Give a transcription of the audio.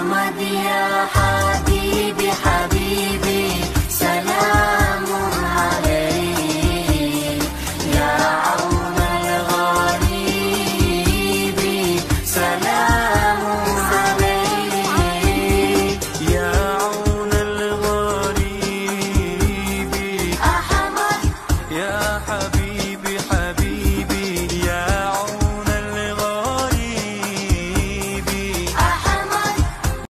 أحمد يا حبيبي حبيبي سلام عليك يا عون الغريب سلام عليك يا عون الغريب أحمد يا حبيبي